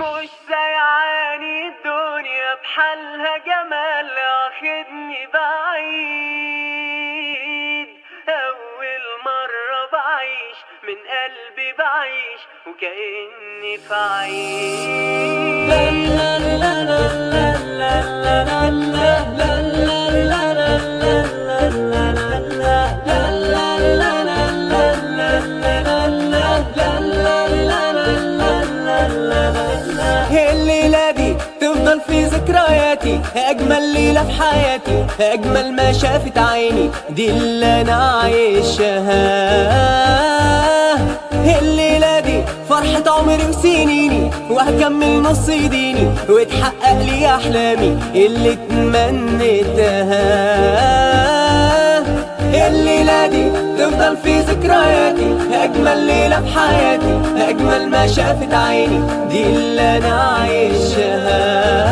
مش سايعاني الدنيا بحالها جمال واخدني بعيد أول مرة بعيش من قلبي بعيش وكأني في الليلة دي تفضل في ذكرياتي أجمل ليلة في حياتي أجمل ما شافت عيني دي اللي أنا عايشها الليلة دي فرحة عمري وسنيني وهكمل نص ديني وتحقق لي أحلامي اللي تمنيتها الليلة دي تفضل في ذكرياتي أجمل ليلة في حياتي أجمل ما شافت عيني دي اللي أنا عايشها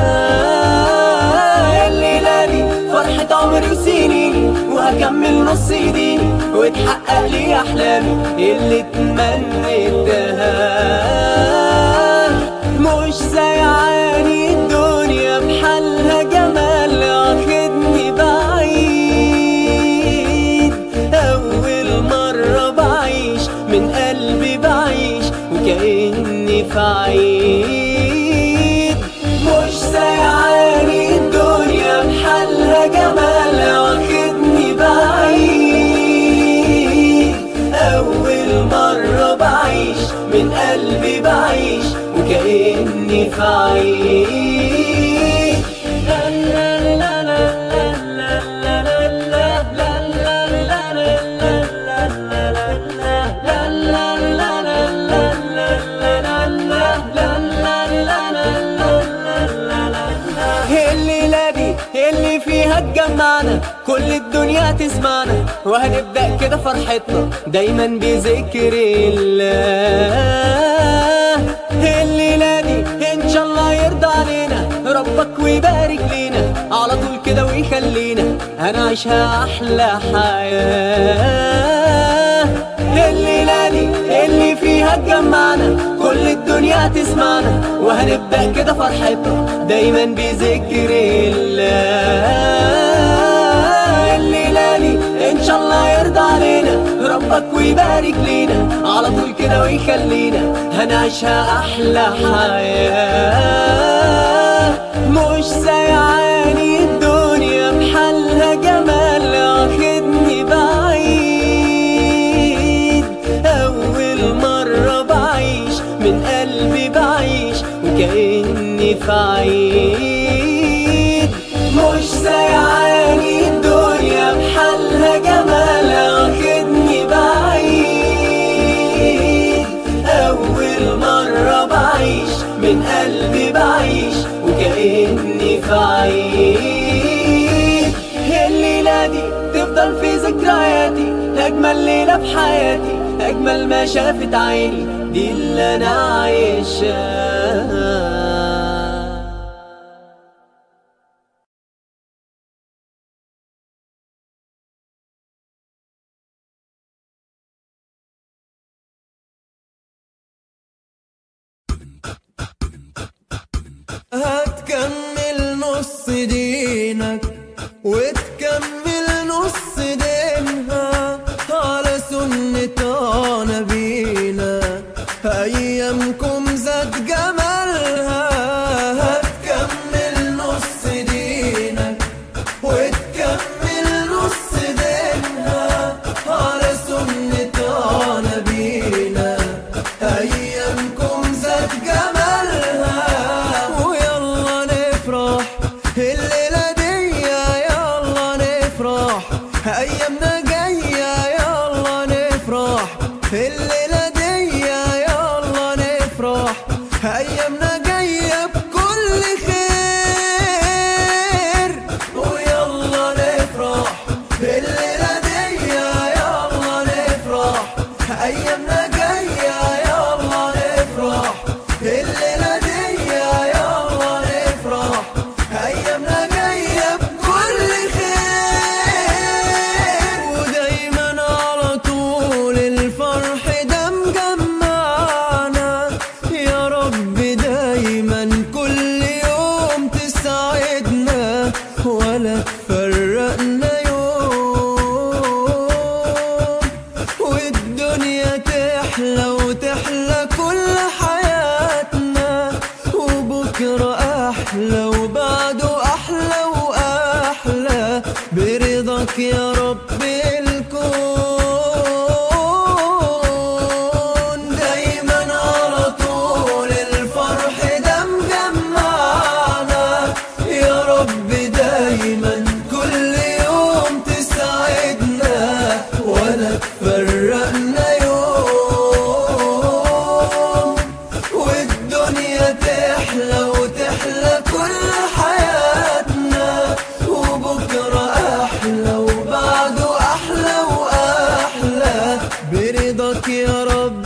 الليلة دي فرحة عمري وسنيني وهكمل نص ديني وتحقق لي أحلامي اللي تمنيتها مش سايعاني الدنيا بحالها جمال واخدني بعيد أول مرة بعيش من قلبي بعيش وكأني في عيد مش سايعاني الدنيا بحالها جمال واخدني بعيد أول مرة بعيش من قلبي بعيش وكأني في عيد الليلة دي اللي فيها اتجمعنا كل الدنيا تسمعنا وهنبدأ كده فرحتنا دايما بذكر الله الليلة دي ان شاء الله يرضى علينا ربك ويبارك لينا على طول كده ويخلينا هنعيشها احلى حياة الليلة دي اللي فيها اتجمعنا كل الدنيا تسمعنا وهنبدأ كده فرحتنا دايما بذكر الله الليلة دي ان شاء الله يرضى علينا ربك ويبارك لينا على طول كده ويخلينا هنعيشها احلى حياة مش سايعاني الدنيا بحالها جمال واخدني بعيد أول مرة بعيش من قلبي بعيش وكأني في عيد مش سايعاني الدنيا بحالها جمال واخدني بعيد أول مرة بعيش من قلبي بعيش وكأني في عيد الليلة دي تفضل في ذكرياتي أجمل ليلة في حياتي أجمل ما شافت عيني دي اللي أنا عايشها هتكمل نص دينك وتكمل نص دينها على سنة نبينا أيامكم زاد جمالها هتكمل نص دينك وتكمل نص دينها على سنة نبينا أيامكم زاد جمالها ويلا نفرح الليلة دي يلا نفرح أيامنا جاية يلا نفرح الليلة دي يلا نفرح أيامنا جاية بكل خير ويلا نفرح الليلة دي يلا نفرح أيامنا جاية يلا نفرح الليلة دي يلا نفرح أيامنا جاية تفرقنا يوم والدنيا تحلى وتحلى كل حياتنا وبكرة أحلى وبعده أحلى وأحلى برضاك يا رب الكون دايما على طول الفرح ده مجمعنا يا رب دايما كل يوم تسعدنا ولا تفرقنا يوم والدنيا تحلى وتحلى كل حياتنا وبكرة أحلى وبعده أحلى وأحلى برضاك يا رب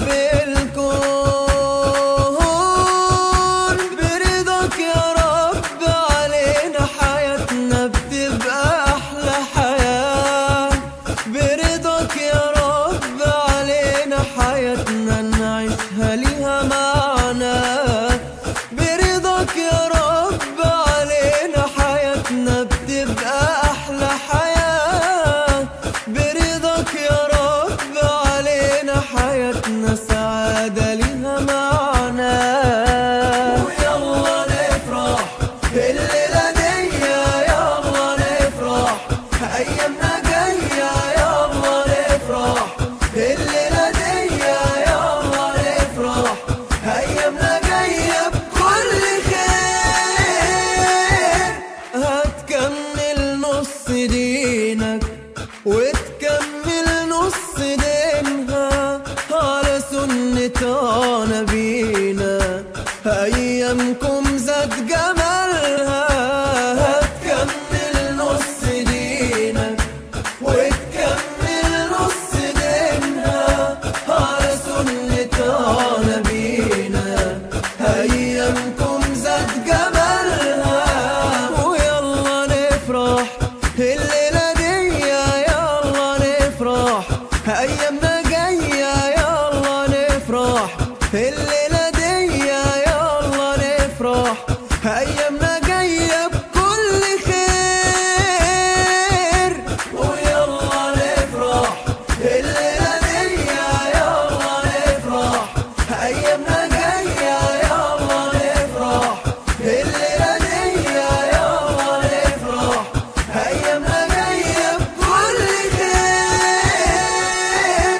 الكون برضاك يا رب علينا حياتنا بتبقى أحلى حياة برضاك يا رب علينا حياتنا نعيشها ليها معنى برضاك يا رب علينا حياتنا بتبقى أحلى حياة برضاك يا رب علينا حياتنا سعادة ليها معنى ويلا نفرح الليلة دي يلا نفرح أيامنا جاية يلا نفرح الليلة دي يلا نفرح أيامنا جاية بكل خير هتكمل نص دينك وتكمل نص دينها على سنة نبينا أيامكم زاد جمالها هتكمل نص دينك وتكمل نص دينها على سنة نبينا أيامكم زاد جمالها ويلا نفرح الليلة دي يلا نفرح أيامنا جاية يلا نفرح الليلة دي يلا نفرح أيامنا جاية بكل خير ويلا نفرح الليلة دي يلا نفرح أيامنا جاية يلا نفرح الليلة دي يلا نفرح أيامنا جاية بكل خير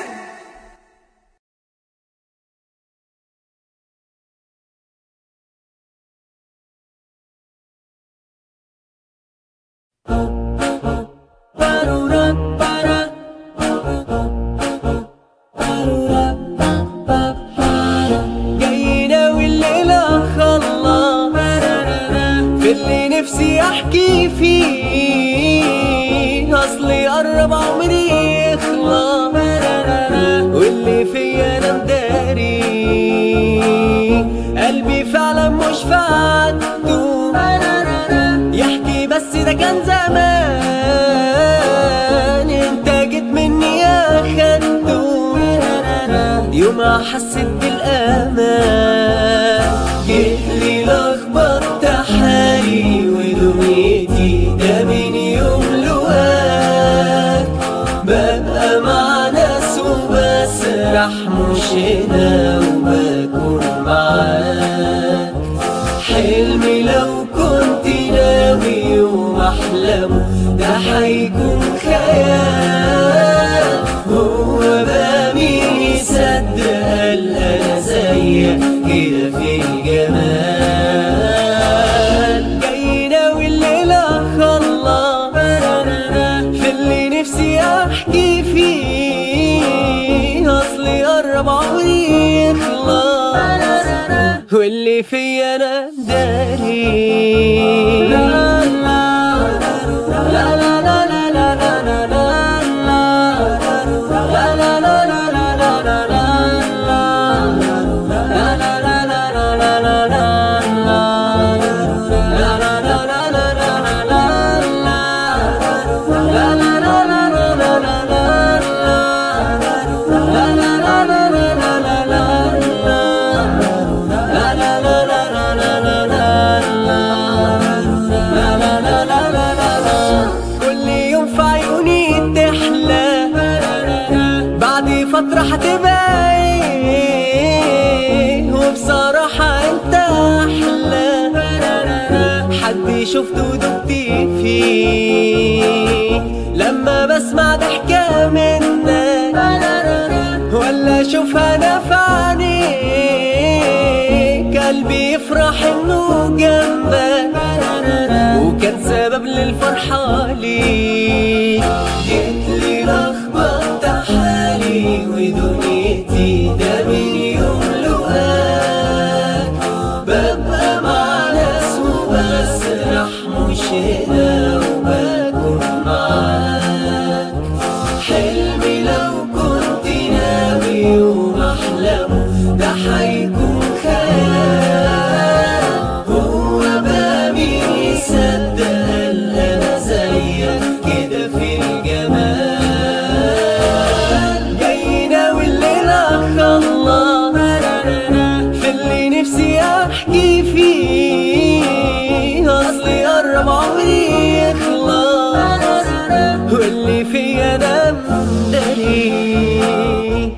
جاينا والليلة خلص في اللي نفسي احكي فيه اصلي قرب عمري يخلص واللي فيا انا مداري قلبي فعلا مش في عادته يحكي بس ده كان زمان انت جيت مني يا خدته يوم ما حسيت بالامان جيت لي لخبطت حالي ودنيتي ده من يوم لواك ببقى مع ناس وبسرح مش هنا وبكون معاك حلمي لو كنت ناوي يوم احلمه ده هيكون خيال هو بقى مين يصدق قال انا زيك كده في الجمال جاينا والليلة خلص في اللي نفسي احكي فيه اصلي قرب عمري يخلص واللي فيا انا داري لا لا لا لا لا لا لا لا لا la la ودبت فيه لما بسمع ضحكة منك ولا اشوفها انا في عينيك قلبي يفرح انه جنبك وكان سبب للفرحة ليك جيت لي لخبطت حالي ودنيتي ده من يوم لقاك ببقى مع ناس وبسرح مش هنا وبكون معاك حلمي لو كنت ناوي يوم احلمه ده حيكون خيال هو بقى مين يصدق هل انا زيك كده في الجمال جاي ناوي الليلة خلاص في اللي نفسي احكي فيه اصلي قرب عمري يخلص واللي فيا ده مداري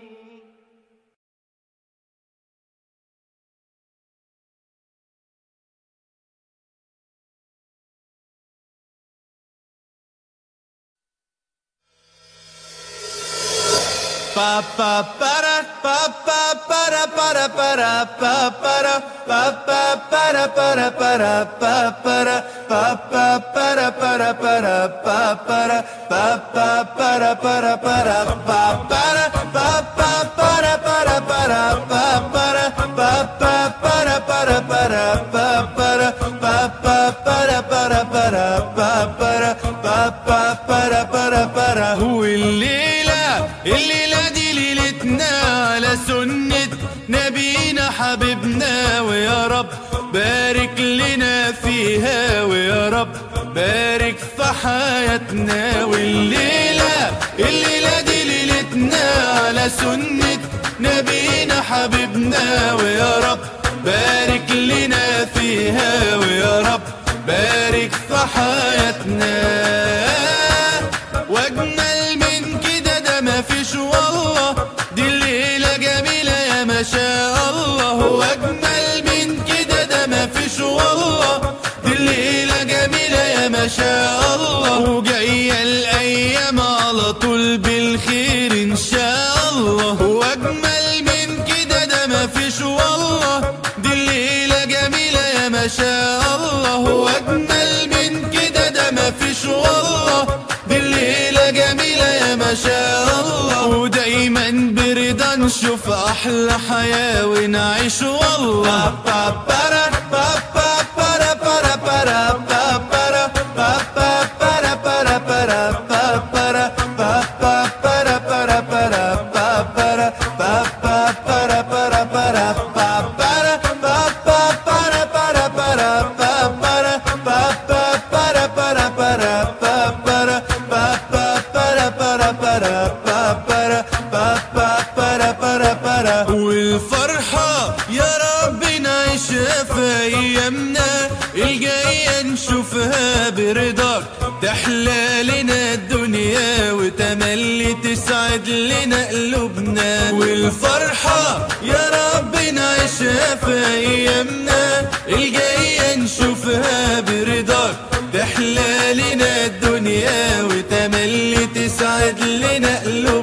Pa pa para pa pa para para para pa para pa pa para para para pa para pa pa para para para pa para pa pa para para para pa para pa pa para para para pa para pa pa para para para pa para pa pa para para para pa para pa pa para para para هو الليلة الليلة دي ليلتنا على سنة نبينا حبيبنا ويا رب بارك لنا فيها ويا رب بارك في حياتنا والليلة الليلة دي ليلتنا على سنة نبينا حبيبنا ويا رب بارك لنا فيها ويا رب بارك في حياتنا واجمل من كده ده مفيش والله دي الليلة جميلة يا ما شاء الله واجمل من كده ده مفيش والله دي الليلة جميلة يا ما شاء الله وجاية الأيام على طول بالخير إن شاء الله واجمل من كده ده مفيش والله دي الليلة جميلة يا ما شاء الله واجمل من كده ده مفيش والله دي الليلة جميلة يا ما شاء الله ودايما برضا نشوف أحلى حياة ونعيش والله با برا با با برا برا برا با برا با با برا برا برا با برا با با برا برا برا با برا با با برا برا برا با برا با با برا برا برا با برا با با برا برا برا با برا با با برا برا برا با برا با با برا برا برا والفرحة يا رب نعيشها في أيامنا الجاية نشوفها برضاك تحلى لنا الدنيا وتملي تسعد لنا قلوبنا والفرحة يا رب نعيشها في أيامنا الجاية نشوفها برضاك تحلى لنا الدنيا وتملي تسعد لنا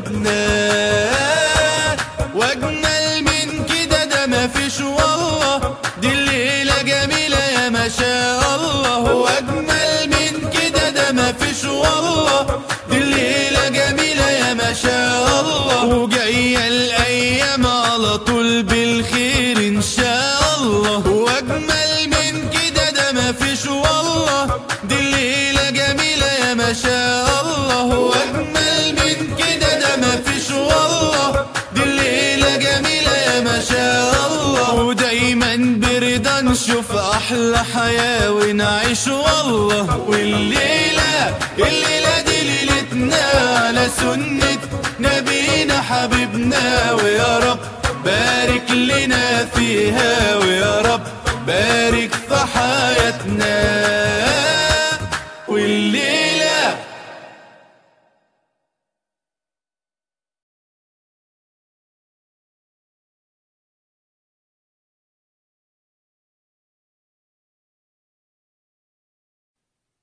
قلوبنا واجمل من كده ده مفيش والله دي الليلة جميلة يا ما شاء الله واجمل من كده ده مفيش والله دي الليلة جميلة يا ما شاء الله وجاية الأيام على طول بالخير إن شاء الله واجمل من كده ده مفيش والله دي الليلة جميلة يا ما شاء الله واجمل من كده ده مفيش والله دي الليلة جميلة يا ما شاء الله ودايما برضا نشوف أحلى حياة ونعيش والله والليلة الليلة دي ليلتنا على سنة نبينا حبيبنا ويا رب بارك لنا فيها ويا رب بارك في حياتنا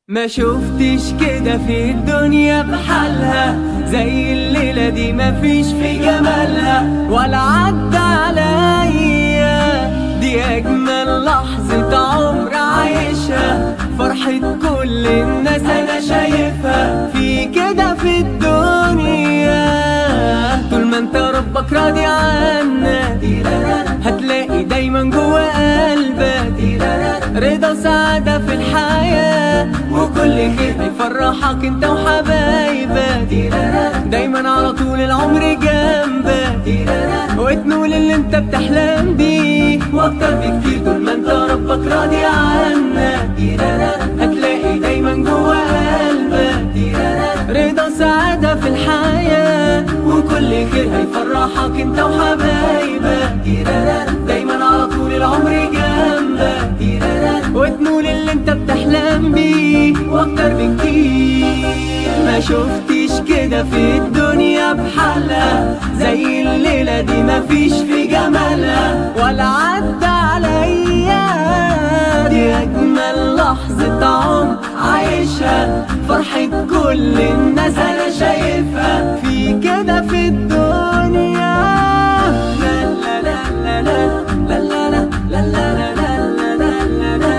ما شفتش كده في الدنيا بحالها زي الليلة دي ما فيش في جمالها ولا عدى عليا دي أجمل لحظة عمر عايشها فرحة كل الناس أنا شايفها في كده في الدنيا طول ما انت ربك راضي عنا هتلاقي دايما جوا قلبك رضا سعادة في الحياة وكل خير هيفرحك انت وحبايبك دايما على طول العمر جنبك وتنول اللي انت بتحلم بيه واكتر بكتير طول ما انت ربك راضي عنك هتلاقي دايما جوا قلبك رضا سعادة في الحياة وكل خير هيفرحك انت وحبايبك دايما على طول العمر جنبك وتنول اللي انت بتحلم بيه واكتر بكتير ما شفتش كده في الدنيا بحالها زي الليلة دي ما فيش في جمالها ولا عدى عليا دي أجمل لحظة عمر عايشها فرحة كل الناس أنا شايفها في كده في الدنيا لا لا لا لا لا لا لا لا لا لا لا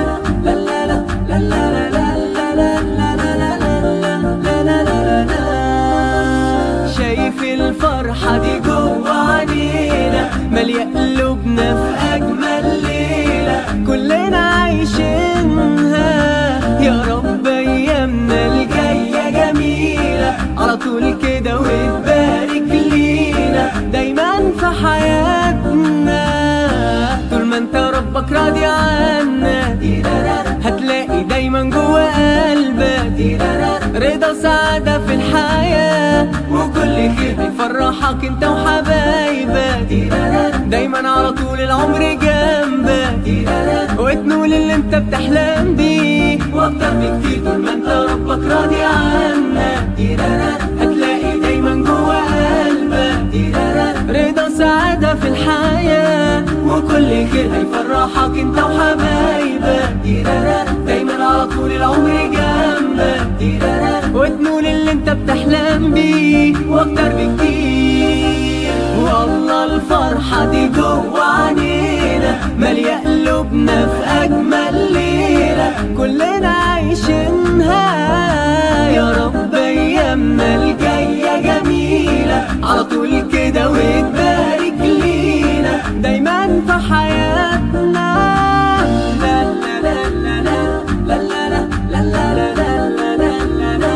شايف الفرحة دي جوا عينينا مالية قلوبنا في أجمل ليلة كلنا عايشينها يا رب أيامنا الجاية جميلة على طول كده وتبارك لينا دايما في حياتنا طول ما انت ربك راضي عنا هتلاقي دايما جوا قلبك رضا سعادة في الحياة وكل خير هيفرحك انت وحبايبك دايما على طول العمر جنبك وتنول اللي انت بتحلم بيه واكتر بكتير طول ما انت ربك راضي عنك هتلاقي دايما جوا قلبك رضا سعادة في الحياة وكل خير هيفرحك انت وحبايبك دايما على طول العمر جنبك وتنول اللي انت بتحلم بيه واكتر بكتير والله الفرحة دي جوا عينينا مالية قلوبنا في أجمل ليلة كلنا عايشينها يا رب أيامنا الجاية جميلة على طول كده وتبارك لينا دايما في حياتنا لا لا لا لا لا لا لا لا لا لا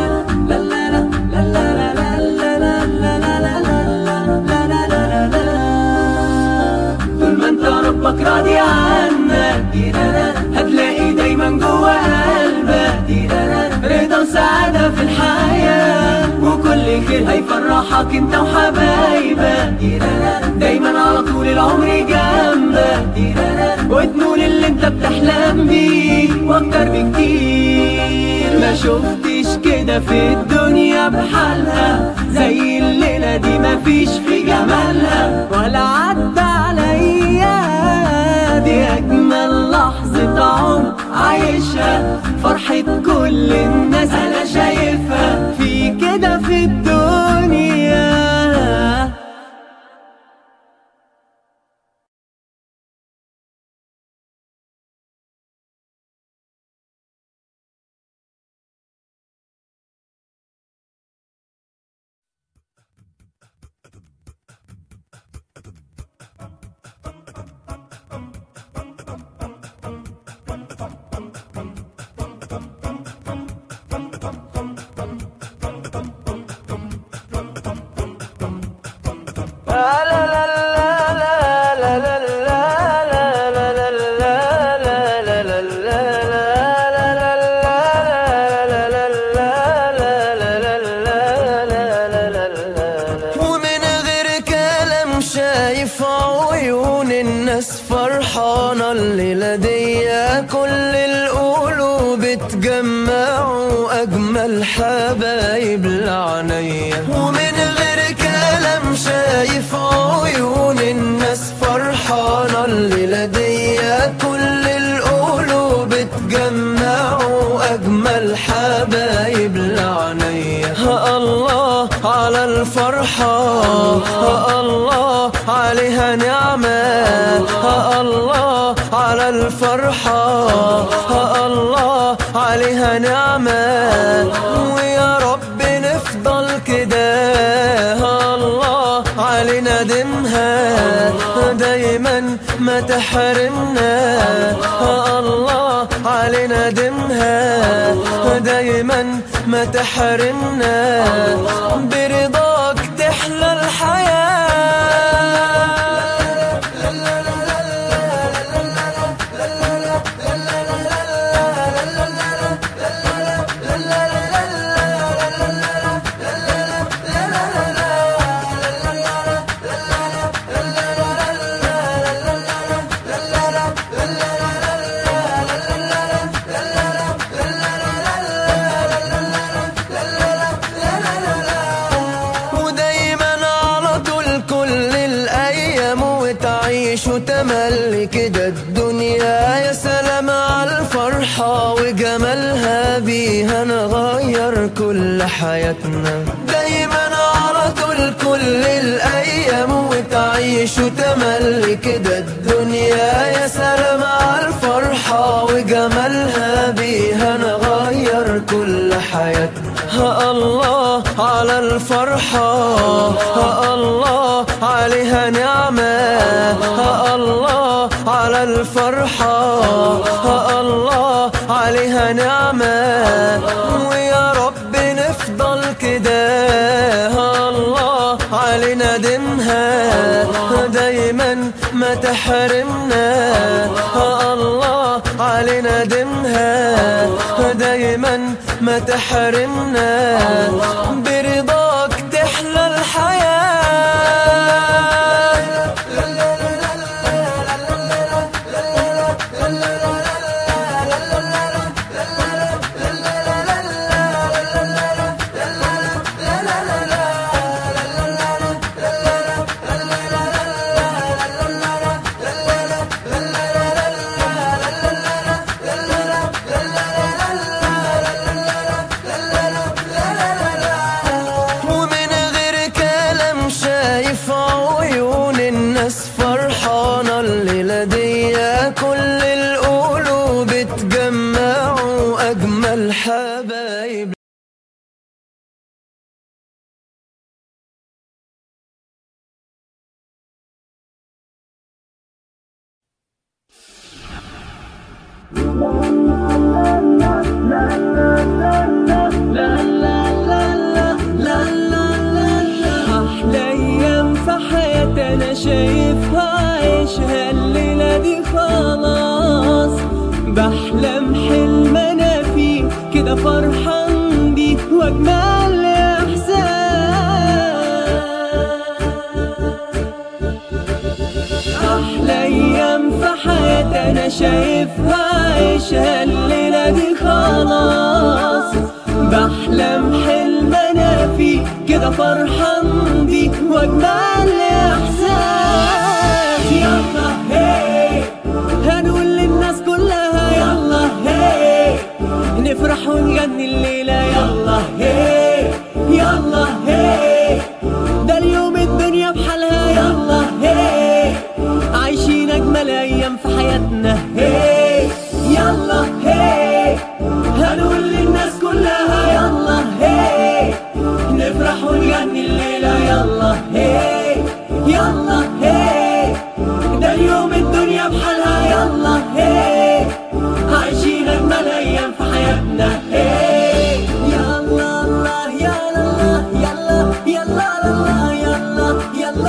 طول ما انت ربك راضي عنك هتلاقي دايما جوا قلبك رضا وسعادة في الحياة وكل خير هيفرحك انت وحبايبك دايما على طول العمر جنبك وتنول اللي انت بتحلم بيه واكتر بكتير ما شفتش كده في الدنيا بحالها زي الليلة دي ما فيش في جمالها ولا عدى عليا دي أجمل لحظة عمر عايشها فرحة كل الناس أنا شايفها في كده في الدنيا ومن غير كلام شايف عيون الناس فرحانة الليلة دي كل القلوب اتجمعوا أجمل حبايب العنية ومن غير كلام شايف عيون الناس فرحانة الليلة دي كل القلوب اتجمعوا واجمل حبايب لعنيا الله على الفرحة الله عليها نعمة الله على الفرحة الله عليها نعمة ويا رب نفضل كده الله علينا دمها دايما ما تحرمنا الله علينا دمها دايما ما تحرمنا برضاك تحلى ودايما على طول كل الايام وتعيش وتملي كده الدنيا يا سلام على الفرحة وجمالها بيها نغير كل حياتنا دايما على طول كل الايام وتعيش وتملي كده الدنيا يا سلام على الفرحة وجمالها بيها نغير كل حياتنا ها الله على الفرحة ها الله عليها نعمة ها الله على الفرحة ها الله عليها نعمة ويا رب نفضل كده ها الله علينا دمها دايما ما تحرمنا ها الله علينا دمها دايما ما تحرمنا برضاك تحلى ومن غير كلام شايف عيون الناس فرحانة الليلة دي كل القلوب اتجمعوا أجمل حبايب أحلى أيام في حياتي أنا شايفها عايشها الليلة دي خلاص بحلم حلم أنا فيه كده فرحان بيه وأجمل إحساس أحلى أيام في حياتي أنا شايفها عايشها الليلة دي خلاص بحلم حلم أنا فيه كده فرحان بيه وأجمل إحساس يلا هي هنقول للناس كلها يلا هي نفرح ونغني الليلة يلا هي يلا هي ده اليوم الدنيا بحالها يلا هي عايشين اجمل ايام في حياتنا هي يلا هي هنقول للناس كلها يلا هي نفرح ونغني الليله يلا هي يلا هي ده اليوم الدنيا بحالها يلا هي عايشين اجمل ايام في حياتنا هي يلا الله يلا الله يلا يلا الله يلا يلا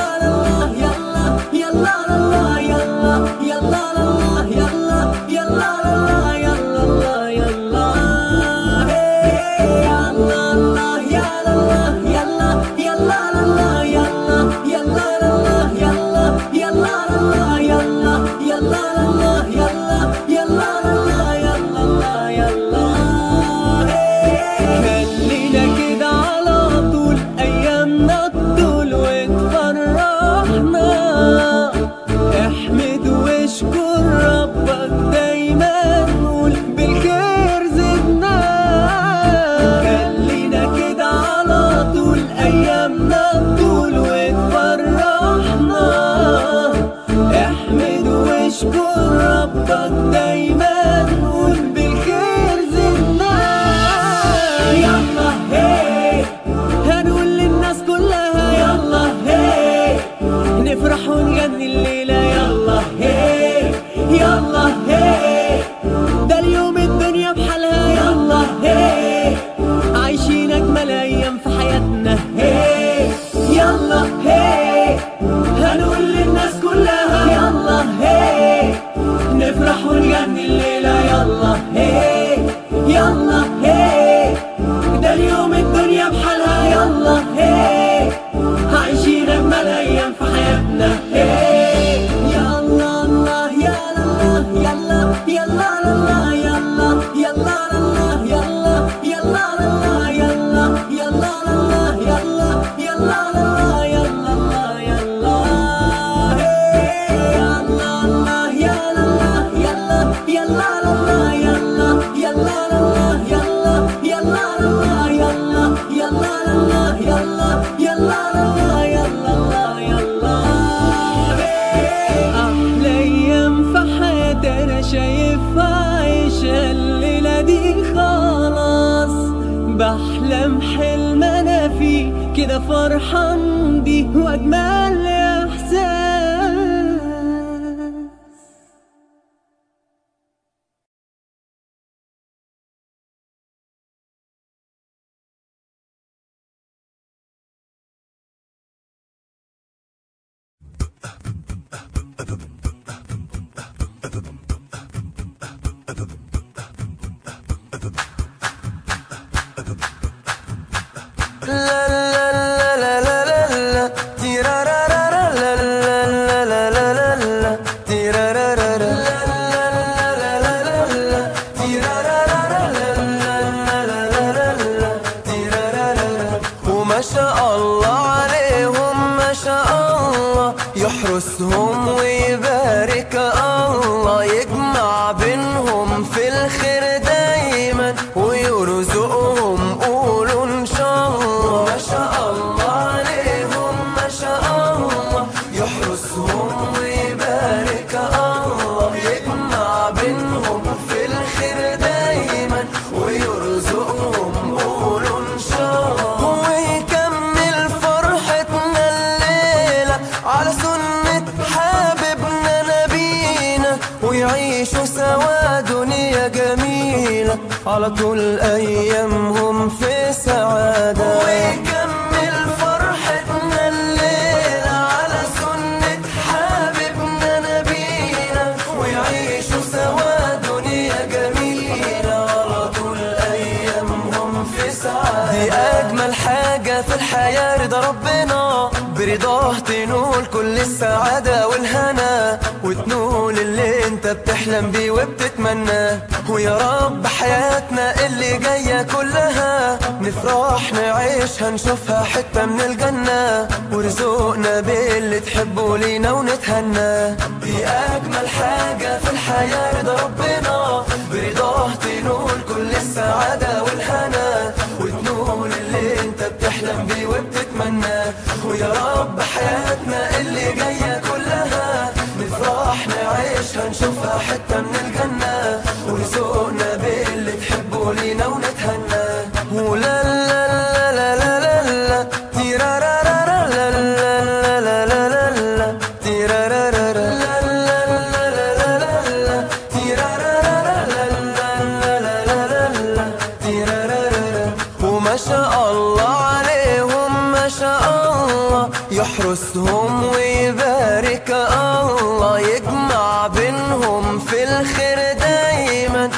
هي ده اليوم الدنيا بحالها يلا هي عايشين اجمل ايام في حياتنا هي يلا الله يلا الله يلا يلا الله يلا يلا الله يلا يلا الله يلا يلا الله يلا يلا الله يلا الله يلا يلا الله يلا الله يلا يلا الله يلا يلا الله يلا يلا الله يلا يلا الله يلا يلا الله يلا الله يلا أحلى أيام في حياتي أنا شايفها عايشة الليلة دي خلاص بحلم حلم أنا فيه كده فرحان بيه وأجمل إحساس وما شاء الله عليهم ما شاء الله يحرسهم ويبارك الله يجمع بينهم في الخير دايما ويرزقهم قولوا ان شاء الله ما شاء الله عليهم ما شاء الله يحرسهم ويبارك الله يجمع بينهم في الخير دايما ويرزقهم قولوا ان شاء الله ويكمل فرحتنا الليله على سنه حبيبنا نبينا ويعيشوا سوا دنيا جميله على طول ايامهم في سعاده ويكمل فرحتنا الليله على سنه حبيبنا نبينا ويعيشوا سوا دنيا جميله على طول ايامهم في سعاده دي اجمل حاجه في الحياه رضا ربنا برضاه تنول كل السعاده والهنا وتنول اللي انت بتحلم بيه وبتتمناه ويا رب حياتنا اللي جايه كلها نفرح نعيشها نشوفها حته من الجنه ورزقنا باللي تحبه لينا ونتهنى دي اجمل حاجه في الحياه رضا ربنا برضاه تنول كل السعاده والهنا وتنول اللي انت بتحلم بيه وبتتمناه ويا رب حياتنا اللي جايه كلها نفرح نعيشها نشوفها حته من الجنه ورزقنا باللي تحبه لينا ونتهنى ولا لا لا لا لا لا لا تيرارارارا لا لا لا لا لا لا لا تيرارارارا لا لا لا لا لا لا لا تيرارارارا لا لا لا لا لا لا لا تيرارارارا وما شاء الله عليهم ما شاء الله يحرسهم ويبارك الله يجمع بينهم في الخير دايما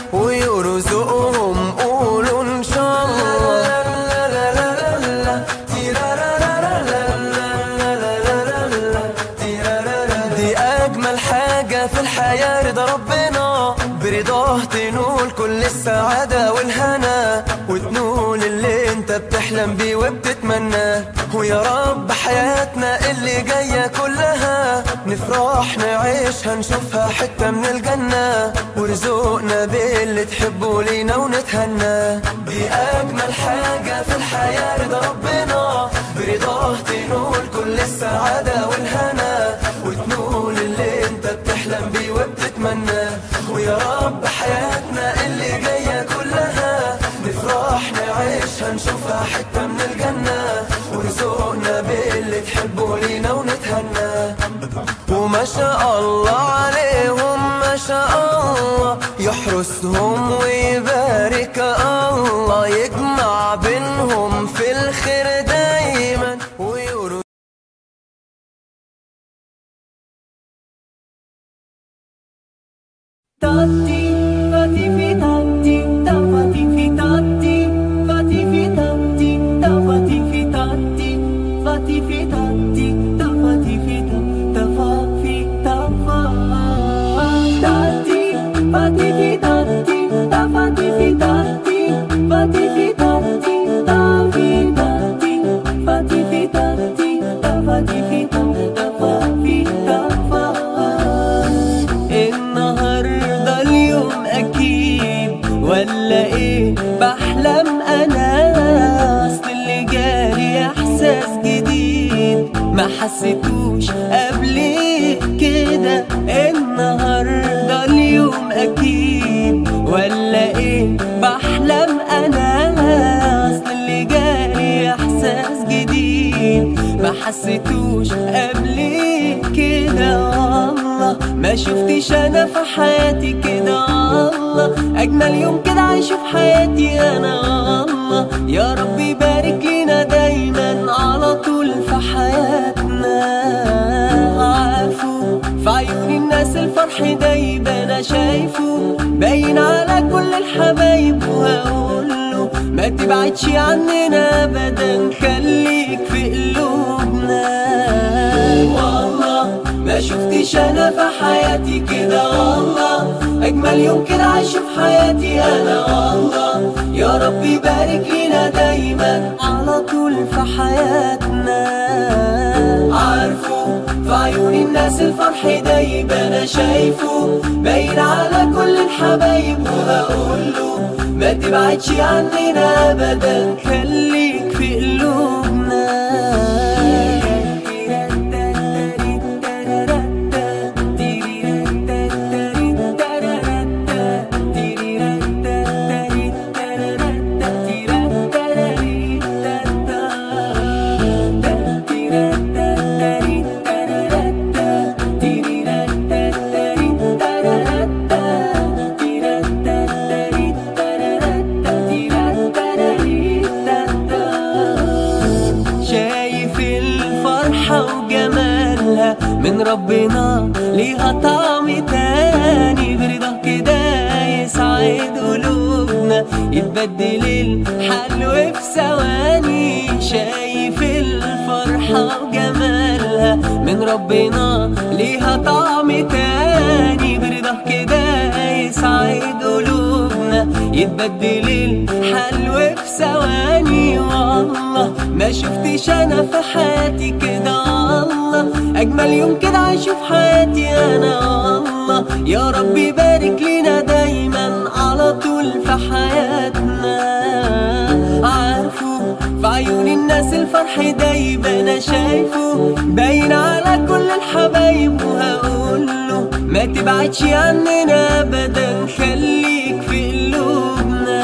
ويرزقهم قولوا ان شاء الله لا لا لا لا لا تيرارارارا لا لا لا لا لا لا تيرارارا دي اجمل حاجه في الحياه رضا ربنا برضاه تنول كل السعاده والهنا وتنول اللي انت بتحلم بيه وبتتمناه ويا رب حياتنا اللي جايه كلها نفرح نعيشها نشوفها حته من الجنه ورزقنا باللي تحبه لينا ونتهنى دي اجمل حاجه في الحياه رضا ربنا برضاه تنول كل السعاده والهنا وتنول اللي انت بتحلم بيه وبتتمناه ويا رب حياتنا اللي جايه كلها نفرح نعيشها نشوفها حته من الجنه ورزقنا باللي تحبه لينا ونتهنى وما شاء الله عليهم ما شاء الله يحرسهم ويبارك الله يجمع بينهم في الخير دايما ويرزقهم Tatti, fatti fi tatti, da fatti fi tatti حسيتوش قبل كده النهارده اليوم اكيد ولا ايه بحلم انا اصل اللي جالي احساس جديد ما حسيتوش قبل كده والله ما شفتش انا في حياتي كده الله اجمل يوم كده عايشه في حياتي انا الله يا رب يبارك لنا دايما على طول في حياتنا عارفه في عيون الناس الفرح ده يبقى انا شايفه باين على كل الحبايب وهقول له ما تبعدش عننا ابدا خليك في قلوبنا والله ما شفتش انا في حياتي كده والله اجمل يوم كده عايشه في حياتي انا والله يا رب يبارك لنا دايما على طول في حياتنا عارفه في عيون الناس الفرح ده يبقى انا شايفه باين على كل الحبايب وهقول له ما تبعدش عننا ابدا خليك في قلوبنا شايف الفرحة وجمالها من ربنا ليها طعم تاني برضا كده يسعد قلوبنا يتبدل الحلو في ثواني شايف الفرحة وجمالها من ربنا ليها طعم تاني برضا كده يسعد قلوبنا يتبدل الحلو في ثواني والله ما شفتش انا في حياتي كده الله اجمل يوم كده عايشه في حياتي انا الله يا رب يبارك لنا دايما على طول في حياتنا عارفه في عيون الناس الفرح ده يبقى انا شايفه باين على كل الحبايب وهقول له ما تبعدش عننا ابدا خليك في قلوبنا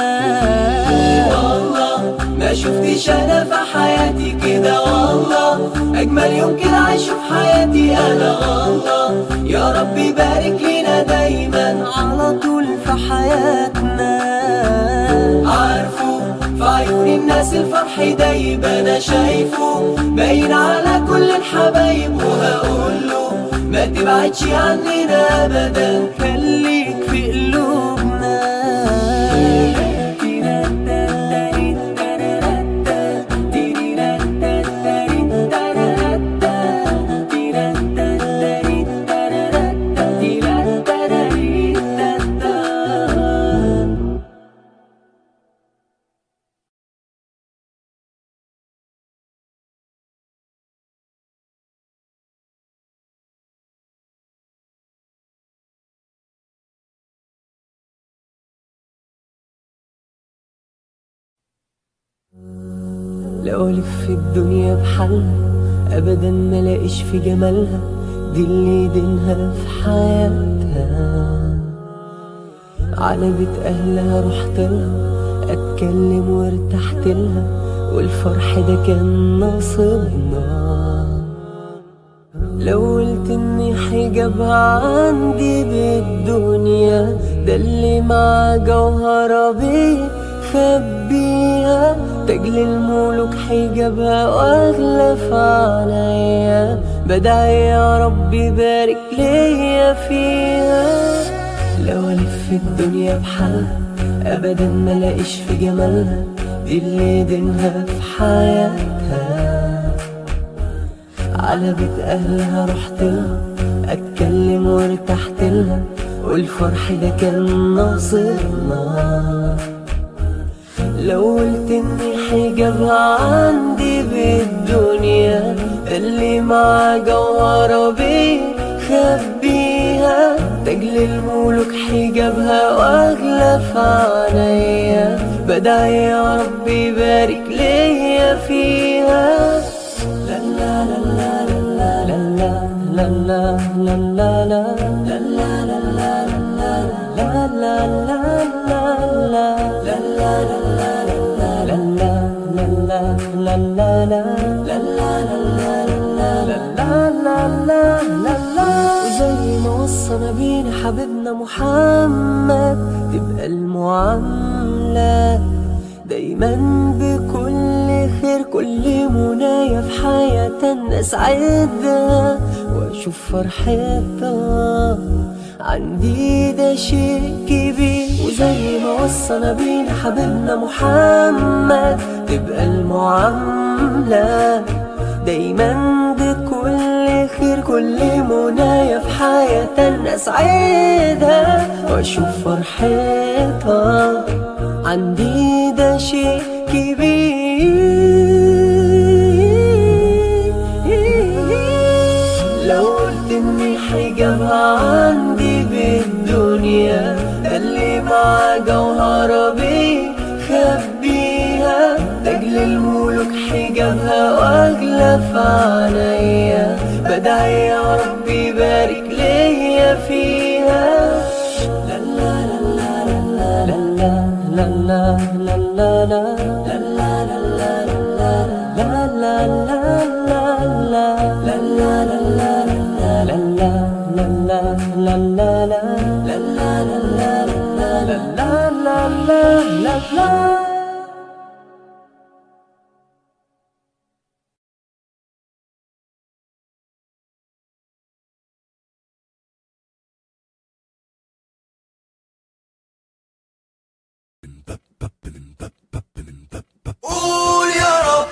والله ما شفتش انا في حياتي كده والله اجمل يوم كده عايشه في حياتي انا والله يا رب يبارك لنا دايما على طول في حياتنا عارفه في عيون الناس الفرح ده يبقى انا شايفه باين على كل الحبايب وهقول له ما تبعدش عننا ابدا خليك في قلوبنا لو الف الدنيا بحالها ابدا ما لاقيش في جمالها دي اللي دينها في حياتها على بيت اهلها رحت لها اتكلم وارتحت لها والفرح ده كان نصيبنا لو قلت اني حجابها عندي بالدنيا ده اللي مع جوهرة بيخبيها تجلي الملوك حجابها واغلى في عليا بدعي يا رب يبارك ليا فيها لو الف الدنيا بحالها ابدا ما لاقيش في جمالها دي اللي دينها في حياتها على بيت اهلها رحت لها اتكلم وارتحت لها والفرح ده كان ناصرنا لو قلت اني حجابها عندي بالدنيا ده اللي مع جوهرة بيخبيها تجلي الملوك حجابها واغلى في عليا بدعي يا رب يبارك ليا فيها لا لا لا لا لا وزي ما وصنا بينا حبيبنا محمد تبقى المعاملة دايما بكل خير كل منايا في حياتنا سعادة واشوف فرحتها عندي ده شيء كبير وزي ما وصنا بينا حبيبنا محمد تبقى المعاملة دايما بكل خير كل منايا في حياتنا اسعدها واشوف فرحتها عندي ده شيء كبير لو قلت اني حجابها عندي بالدنيا ده اللي مع جوهرة بيخبيها لاجل الملوك حجابها واغلى في عينيا بدعي يا رب يبارك ليا فيها لا لا لا لا لا لا لا لا لا لا لا قول يا رب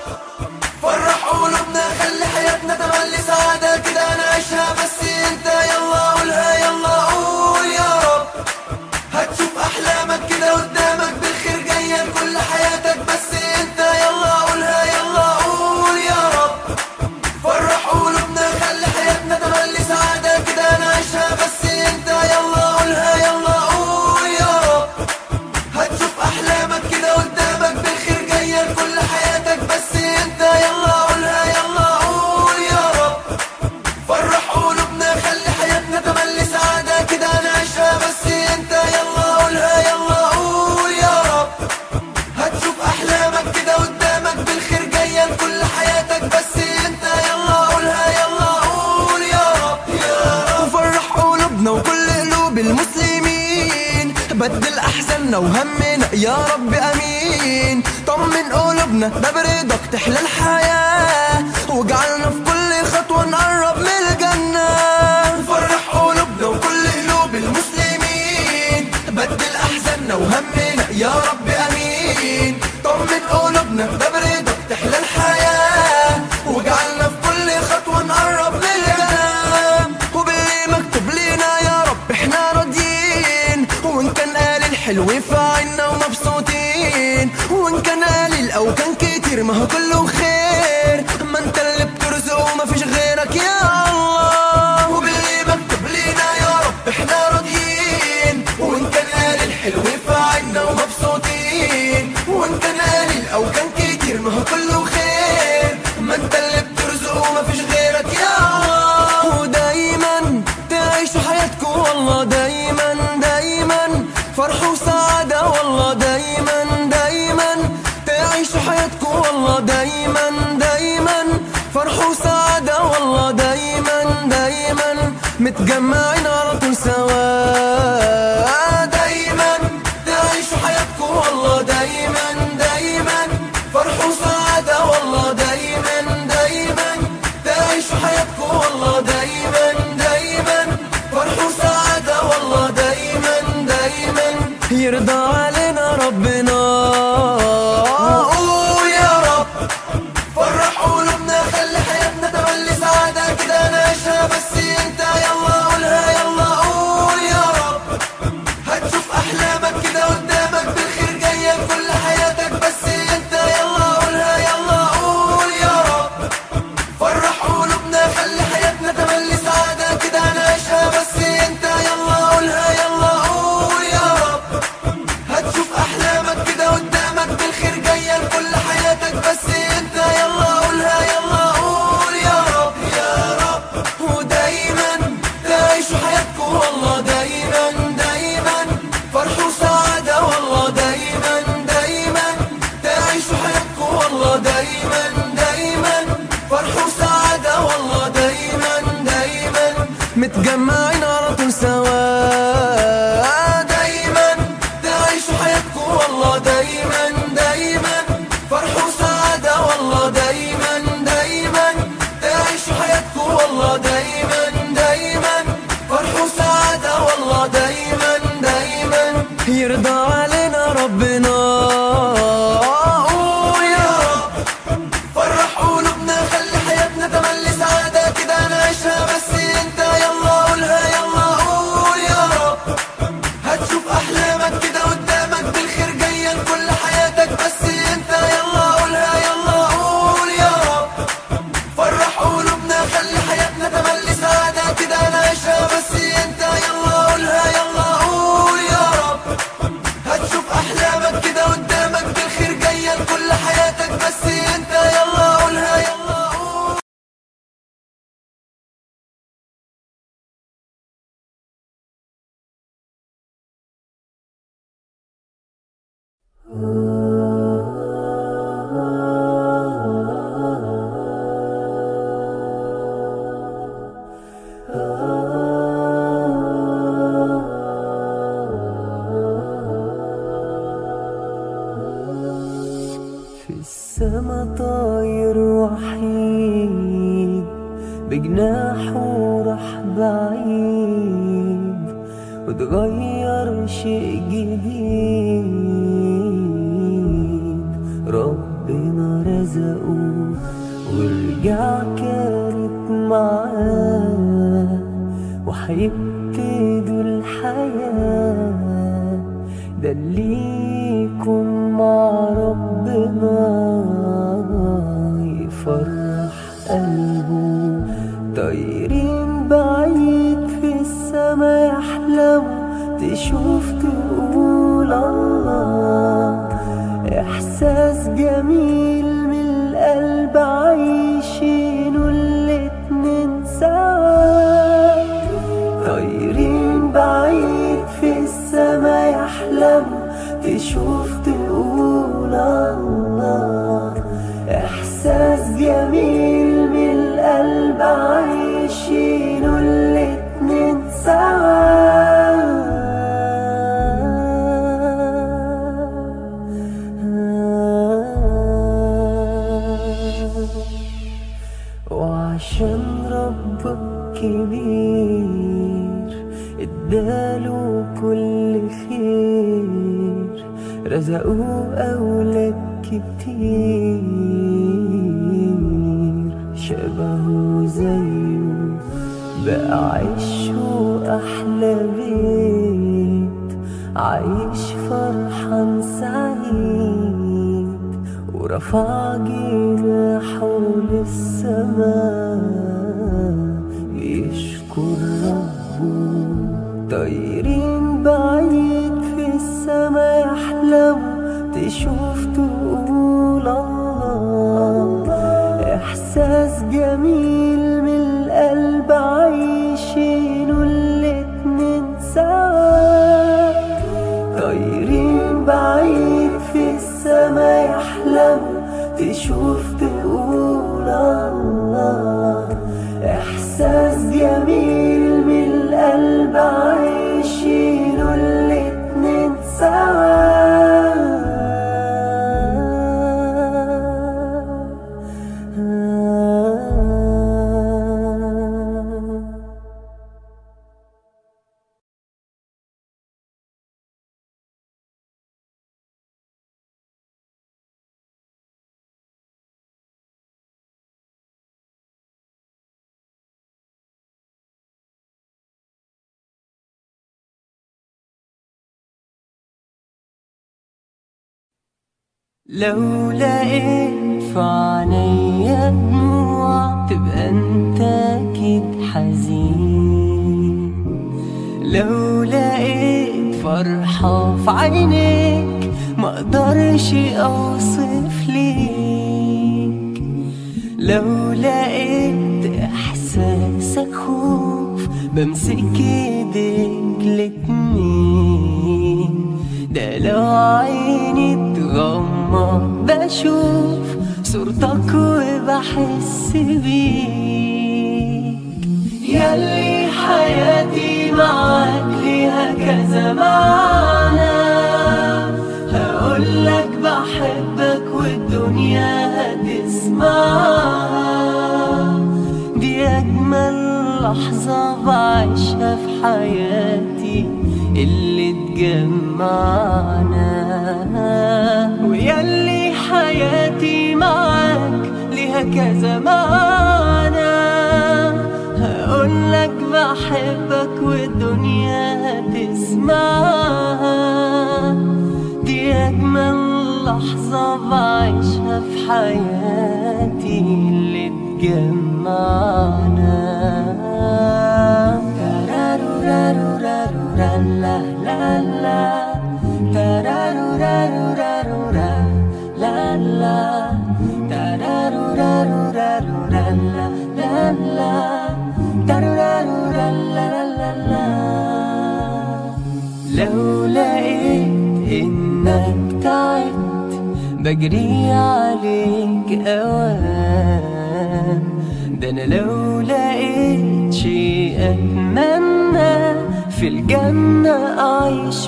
فرح قلوبنا خلي حياتنا تملي سعادة كده نعيشها بس انت يلا قولها يلا قول يا رب هتشوف احلامك كده قدامك بالخير جاية كل حياتك بس انت يلا قولها يلا قول يا رب فرح قلوبنا خلي حياتنا تملي سعادة كده نعيشها بس انت يلا قولها يلا قول يا رب هتشوف احلامك كده قدامك بالخير جايه لكل حياتك بس انت يلا قولها يلا قول يا رب فرح قلوبنا خلي حياتنا تملي سعاده كده نعيشها بس انت يلا قولها يلا قول يا رب هتشوف احلامك كده قدامك بالخير جايه لكل حياتك بس انت يلا قولها يلا قول يا رب يا رب وفرح قلوبنا وكل قلوب المسلمين بدل احزاننا وهمنا يا رب امين طمن قلوبنا ده برضاك تحلى الحياه واجعلنا في كل خطوه نقرب من الجنه فرح قلوبنا وكل قلوب المسلمين بدل احزاننا وهمنا يا رب امين طمن قلوبنا ده برضاك تحلى الحياه واجعلنا في كل خطوه نقرب من الجنه وباللي مكتوب لينا يا رب احنا راضيين وان كان قليل الحلو في عنا ومبسوطين وان كان قليل او كان كتير ما هو كله خير ما انت اللي بترزق وما فيش غيرك يا الله وباللي مكتوب لينا يا رب احنا راضيين وان كان قليل الحلو في عنا ومبسوطين وان كان قليل او كان كتير ما هو كله خير ما انت اللي بترزق وما فيش غيرك يا الله ودايما تعيشوا حياتكم والله دايما دايما فرح وسعادة والله دايما دايما تعيشوا حياتكم والله دايما دايما فرح وسعادة والله دايما دايما متجمعين على طول سوا دايما تعيشوا حياتكم والله دايما دايما فرح وسعادة والله دايما دايما تعيشوا حياتكم والله دايما دايما فرح وسعادة والله دايما دايما يرضى علينا ربنا قول يا رب فرح قلوبنا خلي حياتنا تملي سعادة كده نعيشها بس انت يلا قولها يلا قول يا رب هتشوف احلامك كده قدامك بالخير جايه كل حياتك بس انت يلا قولها يلا قول يا رب فرح قلوبنا خلي حياتنا تملي سعادة كده نعيشها بس انت يلا قولها يلا قول يا رب والله دايما دايما فرح وسعادة والله دايما دايما متجمعين على طول سوا دايما تعيشوا حياتكم والله دايما دايما فرح وسعادة والله دايما دايما تعيشوا حياتكم والله دايما دايما فرح وسعادة والله دايما دايما يرضى علينا ربنا قول يا رب فرح قلوبنا خلي حياتنا تملي سعادة كده نعيشها بس انت يلا قولها يلا قول يا رب هتشوف احلامك كده قدامك بالخير جاية لكل حياتك بس انت يلا قولها يلا قول يا رب فرح قلوبنا خلي حياتنا تملي سعادة كده نعيشها بس انت يلا قولها يلا قول يا رب هتشوف احلامك كده قدامك بالخير جاية لكل حياتك بس انت يلا قولها يلا قول في السما طاير وحيد بجناحه راح بعيد وتغير شيء جديد ربنا رزقه ورجع كانت معاه وحيبتدوا الحياة ده اللي يكون مع ربنا يفرح قلبه طايرين بعيد في السما يحلموا تشوف تقول الله إحساس جميل من القلب عايشينه الاتنين سوا طايرين بعيد في السما يحلموا تشوف تقول الله إحساس جميل من القلب عايشينه الاتنين سوا وعشان ربك كبير اداله كل خير رزقوه أولاد كتير شبهه زيه بقى عيشه أحلى بيت عايش فرحان سعيد ورفع جناحه للسماء يشكر ربه طايرين بعيد في السما يحلموا تشوف تقول الله إحساس جميل من القلب عايشينه الاتنين سوا طايرين بعيد في السما يحلموا تشوف تقول الله إحساس جميل من القلب عايشينه الاتنين سوا لو لقيت في عينيا دموع تبقى انت اكيد حزين لو لقيت فرحة في عينيك ما اقدرش اوصف ليك لو لقيت احساسك خوف بمسك ايديك الاتنين ده لو عيني تغمض بشوف صورتك وبحس بيك ياللي حياتي معاك ليها كذا معنى هقولك بحبك والدنيا هتسمعها دي أجمل لحظة بعيشها في حياتي اللي تجمعنا وياللي حياتي معاك ليها كذا معنى هقولك بحبك والدنيا هتسمعها دي أجمل لحظة بعيشها في حياتي اللي تجمعنا ترارورارورارورا لا لا لا ترارورارورارورا لا لا ترارورارورارورا لا لا لا ترارورا لا لا لا لو لقيت انك تعبت بجري عليك اوام ده انا لو لقيت شيء اتمنى في الجنة اعيش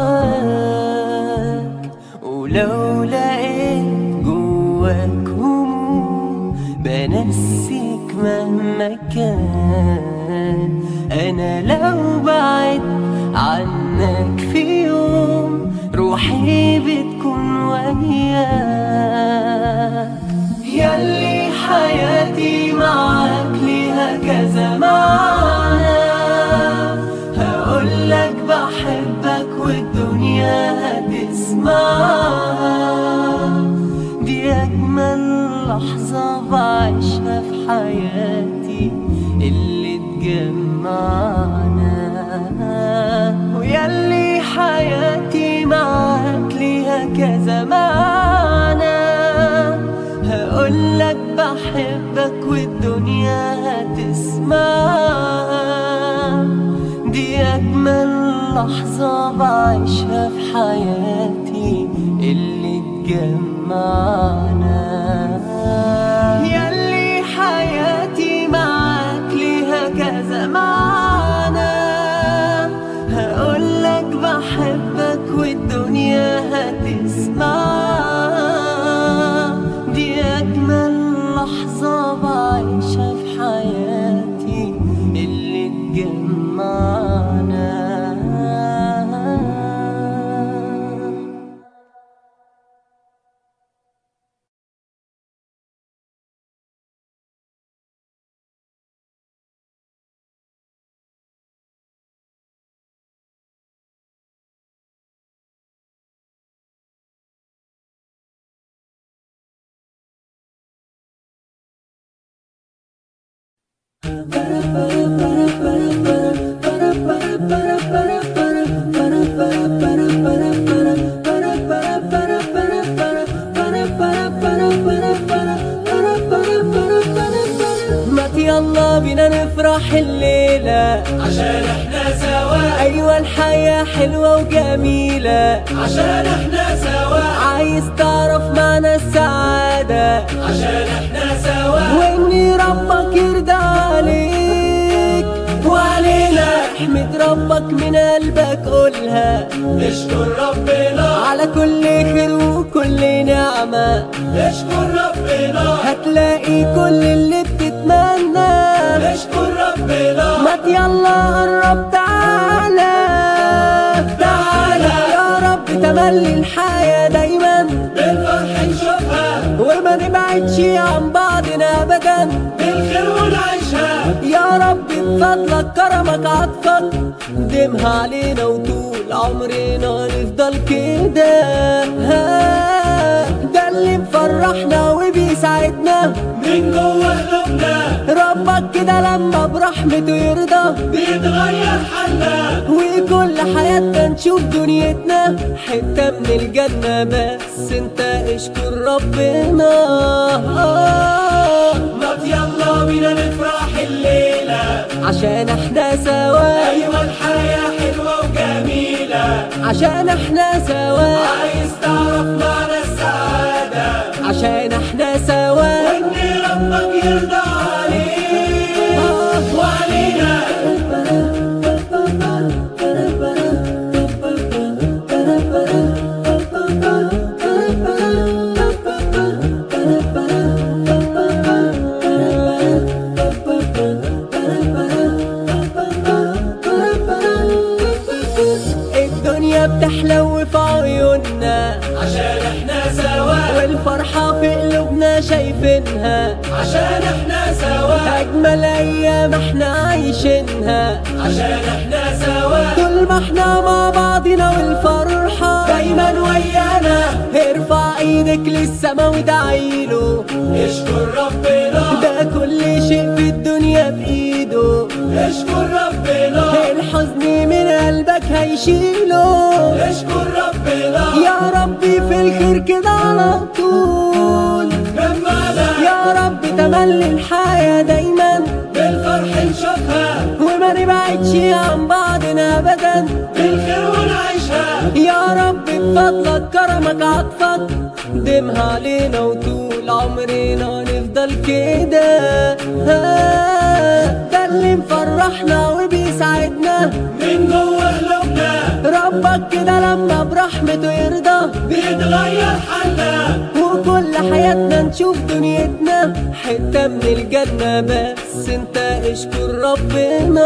معاك ولو لقيت جواك هموم بنسيك مهما كان انا لو بعد عنك في يوم روحي بتكون وياك ياللي حياتي معاك ليها كذا معنى هقولك بحبك والدنيا هتسمعها دي أجمل لحظة بعيشها في حياتي اللي تجمعنا وياللي حياتي معاك ليها كذا معنى هقولك بحبك والدنيا هتسمعها دي أجمل لحظة بعيشها في حياتي اللي تجمعنا ياللي حياتي معاك ليها كذا معنى هقولك بحبك والدنيا هتسمعها دي أجمل لحظة بعيشها في حياتي اللي تجمعنا ما يلا بينا نفرح الليلة عشان احنا سوا أيوة الحياة حلوة وجميلة عشان احنا سوا عايز تعرف معنى السعادة عشان احنا سوا وإن ربك يرضى عليك وعلينا احمد ربك من قلبك قولها نشكر ربنا على كل خير وكل نعمة نشكر ربنا هتلاقي كل اللي بتتمنى نشكر ربنا ما يلا قرب تعالى تعالى يا رب تملي الحياة دايما بالفرح نشوفها وما نبعدش عن بعضنا ابدا بالخير ونعيشها يا رب بفضلك كرمك عطفك دمها علينا وطول عمرنا نفضل كده ها، ده اللي مفرحنا وبيساعدنا من جوه قلوبنا ربك كده لما برحمته يرضى بيتغير حالنا وكل حياتنا نشوف دنيتنا حتة من الجنة بس انت اشكر ربنا آه، ما يلا بينا نفرح الليلة عشان احنا سوا أيوة الحياة حلوة وجميلة عشان احنا سوا عايز تعرف معنى السعادة عشان احنا سوا وان ربك يرضى عليك وعلينا الدنيا بتحلو في عيوننا عشان احنا سوا والفرحة في قلوبنا شايفينها عشان احنا سوا أجمل أيام احنا عايشينها عشان احنا سوا طول ما احنا مع بعضنا والفرحة دايما ويانا ارفع ايدك للسما وادعيله اشكر ربنا ده كل شيء في الدنيا بإيده اشكر ربنا الحزن من قلبك هيشيله اشكر ربنا يا ربي في الخير كده على طول جمعنا يا رب تملي الحياة دايما بالفرح نشوفها وما نبعدش عن بعضنا أبدا بالخير ونعيشها يا رب بفضلك كرمك عطفك دمها علينا وطول عمرنا نفضل كده ها، ده اللي مفرحنا وبيسعدنا من جوه قلوبنا ربك كده لما برحمته يرضى بيتغير حالنا وكل حياتنا نشوف دنيتنا حتة من الجنة بس انت اشكر ربنا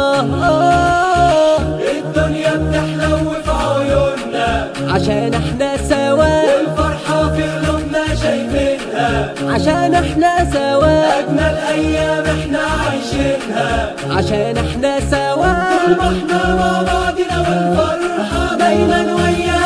الدنيا بتحلو في عيوننا عشان احنا سوا والفرحة في قلوبنا شايفينها عشان احنا سوا أجمل أيام احنا عايشينها عشان احنا سوا طول ما احنا مع بعضنا والفرحة دايما ويانا